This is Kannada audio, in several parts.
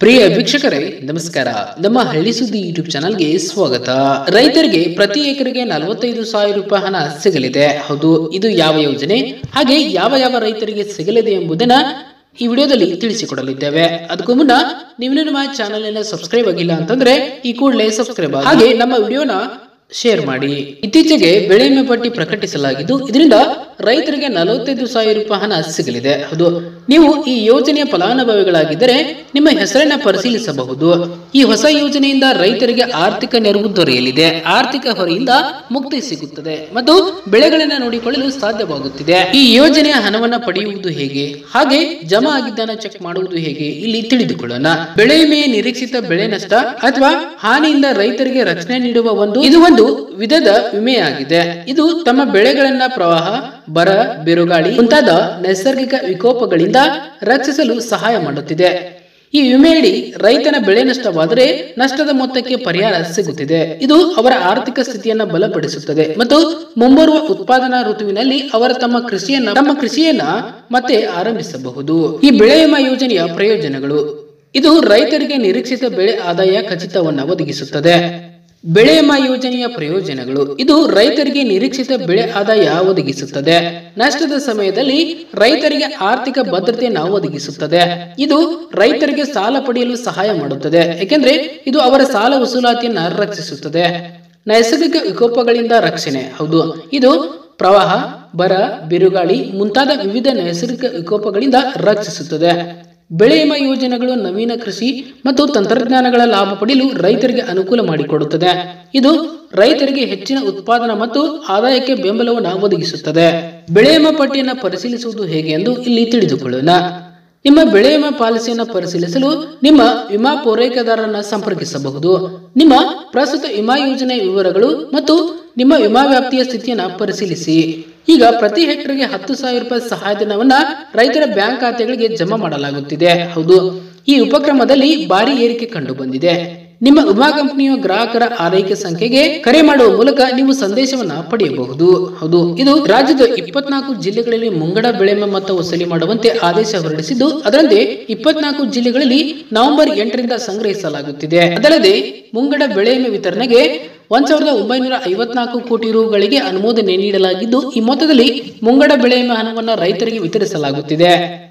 ಪ್ರಿಯ ವೀಕ್ಷಕರೇ ನಮಸ್ಕಾರ ನಮ್ಮ ಹಳ್ಳಿ ಸುದ್ದಿ ಯೂಟ್ಯೂಬ್ ಚಾನಲ್ಗೆ ಸ್ವಾಗತ ರೈತರಿಗೆ ಪ್ರತಿ ಎಕರೆಗೆ ನಲವತ್ತೈದು ಸಾವಿರ ರೂಪಾಯಿ ಹಣ ಸಿಗಲಿದೆ ಹೌದು ಇದು ಯಾವ ಯೋಜನೆ ಹಾಗೆ ಯಾವ ಯಾವ ರೈತರಿಗೆ ಸಿಗಲಿದೆ ಎಂಬುದನ್ನ ಈ ವಿಡಿಯೋದಲ್ಲಿ ತಿಳಿಸಿಕೊಡಲಿದ್ದೇವೆ ಅದಕ್ಕೂ ಮುನ್ನ ನೀವು ನಮ್ಮ ಚಾನಲ್ ಅನ್ನ ಸಬ್ಸ್ಕ್ರೈಬ್ ಆಗಿಲ್ಲ ಅಂತಂದ್ರೆ ಈ ಕೂಡಲೇ ಸಬ್ಸ್ಕ್ರೈಬ್ ಆಗಿ ಹಾಗೆ ನಮ್ಮ ವಿಡಿಯೋನ ಶೇರ್ ಮಾಡಿ ಇತ್ತೀಚೆಗೆ ಬೆಳೆ ವಿಮೆ ಪಟ್ಟಿ ಪ್ರಕಟಿಸಲಾಗಿದ್ದು ಇದರಿಂದ ರೈತರಿಗೆ ನಲವತ್ತೈದು ಸಾವಿರ ರೂಪಾಯಿ ಹಣ ಸಿಗಲಿದೆ ಹೌದು ನೀವು ಈ ಯೋಜನೆಯ ಫಲಾನುಭವಿಗಳಾಗಿದ್ದರೆ ನಿಮ್ಮ ಹೆಸರನ್ನ ಪರಿಶೀಲಿಸಬಹುದು ಈ ಹೊಸ ಯೋಜನೆಯಿಂದ ರೈತರಿಗೆ ಆರ್ಥಿಕ ನೆರವು ದೊರೆಯಲಿದೆ ಆರ್ಥಿಕ ಹೊರೆಯಿಂದ ಮುಕ್ತಿ ಸಿಗುತ್ತದೆ ಮತ್ತು ಬೆಳೆಗಳನ್ನ ನೋಡಿಕೊಳ್ಳಲು ಸಾಧ್ಯವಾಗುತ್ತಿದೆ ಈ ಯೋಜನೆಯ ಹಣವನ್ನ ಪಡೆಯುವುದು ಹೇಗೆ ಹಾಗೆ ಜಮಾ ಆಗಿದ್ದನ್ನ ಚೆಕ್ ಮಾಡುವುದು ಹೇಗೆ ಇಲ್ಲಿ ತಿಳಿದುಕೊಳ್ಳೋಣ ಬೆಳೆ ವಿಮೆಯ ನಿರೀಕ್ಷಿತ ಬೆಳೆ ನಷ್ಟ ಅಥವಾ ಹಾನಿಯಿಂದ ರೈತರಿಗೆ ರಕ್ಷಣೆ ನೀಡುವ ಒಂದು ಇದು ಒಂದು ವಿಧದ ವಿಮೆಯಾಗಿದೆ ಇದು ತಮ್ಮ ಬೆಳೆಗಳನ್ನ ಪ್ರವಾಹ ಬರ ಬಿರುಗಾಳಿ ಮುಂತಾದ ನೈಸರ್ಗಿಕ ವಿಕೋಪಗಳಿಂದ ರಕ್ಷಿಸಲು ಸಹಾಯ ಮಾಡುತ್ತಿದೆ ಈ ವಿಮೆಯಡಿ ರೈತನ ಬೆಳೆ ನಷ್ಟವಾದರೆ ನಷ್ಟದ ಮೊತ್ತಕ್ಕೆ ಪರಿಹಾರ ಸಿಗುತ್ತಿದೆ ಇದು ಅವರ ಆರ್ಥಿಕ ಸ್ಥಿತಿಯನ್ನ ಬಲಪಡಿಸುತ್ತದೆ ಮತ್ತು ಮುಂಬರುವ ಉತ್ಪಾದನಾ ಋತುವಿನಲ್ಲಿ ಅವರ ತಮ್ಮ ಕೃಷಿಯನ್ನ ತಮ್ಮ ಕೃಷಿಯನ್ನ ಮತ್ತೆ ಆರಂಭಿಸಬಹುದು ಈ ಬೆಳೆ ವಿಮಾ ಯೋಜನೆಯ ಪ್ರಯೋಜನಗಳು ಇದು ರೈತರಿಗೆ ನಿರೀಕ್ಷಿತ ಬೆಳೆ ಆದಾಯ ಖಚಿತವನ್ನ ಒದಗಿಸುತ್ತದೆ ಬೆಳೆ ವಿಮಾ ಯೋಜನೆಯ ಪ್ರಯೋಜನಗಳು ಇದು ರೈತರಿಗೆ ನಿರೀಕ್ಷಿತ ಬೆಳೆ ಆದಾಯ ಒದಗಿಸುತ್ತದೆ ನಷ್ಟದ ಸಮಯದಲ್ಲಿ ರೈತರಿಗೆ ಆರ್ಥಿಕ ಭದ್ರತೆಯನ್ನು ಒದಗಿಸುತ್ತದೆ ಇದು ರೈತರಿಗೆ ಸಾಲ ಪಡೆಯಲು ಸಹಾಯ ಮಾಡುತ್ತದೆ ಏಕೆಂದ್ರೆ ಇದು ಅವರ ಸಾಲ ವಸೂಲಾತಿಯನ್ನ ರಕ್ಷಿಸುತ್ತದೆ ನೈಸರ್ಗಿಕ ವಿಕೋಪಗಳಿಂದ ರಕ್ಷಣೆ ಹೌದು ಇದು ಪ್ರವಾಹ ಬರ ಬಿರುಗಾಳಿ ಮುಂತಾದ ವಿವಿಧ ನೈಸರ್ಗಿಕ ವಿಕೋಪಗಳಿಂದ ರಕ್ಷಿಸುತ್ತದೆ ಬೆಳೆ ವಿಮಾ ಯೋಜನೆಗಳು ನವೀನ ಕೃಷಿ ಮತ್ತು ತಂತ್ರಜ್ಞಾನಗಳ ಲಾಭ ಪಡೆಯಲು ರೈತರಿಗೆ ಅನುಕೂಲ ಮಾಡಿಕೊಡುತ್ತದೆ ಇದು ರೈತರಿಗೆ ಹೆಚ್ಚಿನ ಉತ್ಪಾದನಾ ಮತ್ತು ಆದಾಯಕ್ಕೆ ಬೆಂಬಲವನ್ನು ಒದಗಿಸುತ್ತದೆ ಬೆಳೆ ವಿಮಾ ಪಟ್ಟಿಯನ್ನು ಪರಿಶೀಲಿಸುವುದು ಹೇಗೆ ಎಂದು ಇಲ್ಲಿ ತಿಳಿದುಕೊಳ್ಳೋಣ ನಿಮ್ಮ ಬೆಳೆ ವಿಮಾ ಪಾಲಿಸಿಯನ್ನು ಪರಿಶೀಲಿಸಲು ನಿಮ್ಮ ವಿಮಾ ಪೂರೈಕೆದಾರರನ್ನ ಸಂಪರ್ಕಿಸಬಹುದು ನಿಮ್ಮ ಪ್ರಸ್ತುತ ವಿಮಾ ಯೋಜನೆಯ ವಿವರಗಳು ಮತ್ತು ನಿಮ್ಮ ವಿಮಾ ವ್ಯಾಪ್ತಿಯ ಸ್ಥಿತಿಯನ್ನು ಪರಿಶೀಲಿಸಿ ಈಗ ಪ್ರತಿ ಹೆಕ್ಟರ್ಗೆ ಹತ್ತು ಸಾವಿರ ರೂಪಾಯಿ ಸಹಾಯಧನವನ್ನ ರೈತರ ಬ್ಯಾಂಕ್ ಖಾತೆಗಳಿಗೆ ಜಮಾ ಮಾಡಲಾಗುತ್ತಿದೆ ಹೌದು ಈ ಉಪಕ್ರಮದಲ್ಲಿ ಭಾರಿ ಏರಿಕೆ ಕಂಡು ಬಂದಿದೆ ನಿಮ್ಮ ವಿಮಾ ಕಂಪನಿಯ ಗ್ರಾಹಕರ ಆರೈಕೆ ಸಂಖ್ಯೆಗೆ ಕರೆ ಮಾಡುವ ಮೂಲಕ ನೀವು ಸಂದೇಶವನ್ನ ಪಡೆಯಬಹುದು ಹೌದು ಇದು ರಾಜ್ಯದ ಇಪ್ಪತ್ನಾಲ್ಕು ಜಿಲ್ಲೆಗಳಲ್ಲಿ ಮುಂಗಡ ಬೆಳೆ ವಿಮೆ ಮೊತ್ತ ವಸೂಲಿ ಮಾಡುವಂತೆ ಆದೇಶ ಹೊರಡಿಸಿದ್ದು ಅದರಂತೆ ಇಪ್ಪತ್ನಾಲ್ಕು ಜಿಲ್ಲೆಗಳಲ್ಲಿ ನವೆಂಬರ್ ಎಂಟರಿಂದ ಸಂಗ್ರಹಿಸಲಾಗುತ್ತಿದೆ ಅದಲ್ಲದೆ ಮುಂಗಡ ಬೆಳೆ ವಿಮೆ ವಿತರಣೆಗೆ ಒಂದ್ ಸಾವಿರದ ಒಂಬೈನೂರ ಐವತ್ನಾಲ್ಕು ಕೋಟಿ ರುಗಳಿಗೆ ಅನುಮೋದನೆ ನೀಡಲಾಗಿದ್ದು ಈ ಮೊತ್ತದಲ್ಲಿ ಮುಂಗಡ ಬೆಳೆ ವಿಮೆ ಹಣವನ್ನು ರೈತರಿಗೆ ವಿತರಿಸಲಾಗುತ್ತಿದೆ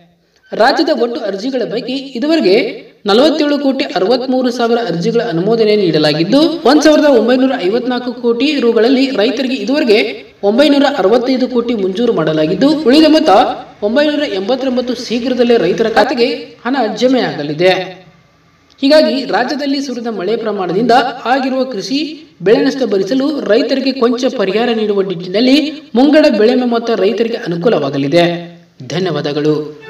ರಾಜ್ಯದ ಒಟ್ಟು ಅರ್ಜಿಗಳ ಪೈಕಿ ಇದುವರೆಗೆ ನಲವತ್ತೇಳು ಕೋಟಿ ಅರವತ್ಮೂರು ಸಾವಿರ ಅರ್ಜಿಗಳ ಅನುಮೋದನೆ ನೀಡಲಾಗಿದ್ದು ಒಂದ್ ಸಾವಿರದ ಒಂಬೈನೂರ ಐವತ್ನಾಲ್ಕು ಕೋಟಿ ರುಗಳಲ್ಲಿ ರೈತರಿಗೆ ಇದುವರೆಗೆ ಒಂಬೈನೂರ ಅರವತ್ತೈದು ಕೋಟಿ ಮಂಜೂರು ಮಾಡಲಾಗಿದ್ದು ಉಳಿದ ಮೊತ್ತ ಒಂಬೈನೂರ ಎಂಬತ್ತೊಂಬತ್ತು ಶೀಘ್ರದಲ್ಲೇ ರೈತರ ಖಾತೆಗೆ ಹಣ ಜಮೆಯಾಗಲಿದೆ ಹೀಗಾಗಿ ರಾಜ್ಯದಲ್ಲಿ ಸುರಿದ ಮಳೆ ಪ್ರಮಾಣದಿಂದ ಆಗಿರುವ ಕೃಷಿ ಬೆಳೆ ನಷ್ಟ ಭರಿಸಲು ರೈತರಿಗೆ ಕೊಂಚ ಪರಿಹಾರ ನೀಡುವ ನಿಟ್ಟಿನಲ್ಲಿ ಮುಂಗಡ ಬೆಳೆ ವಿಮೆ ಮೊತ್ತ ರೈತರಿಗೆ ಅನುಕೂಲವಾಗಲಿದೆ ಧನ್ಯವಾದಗಳು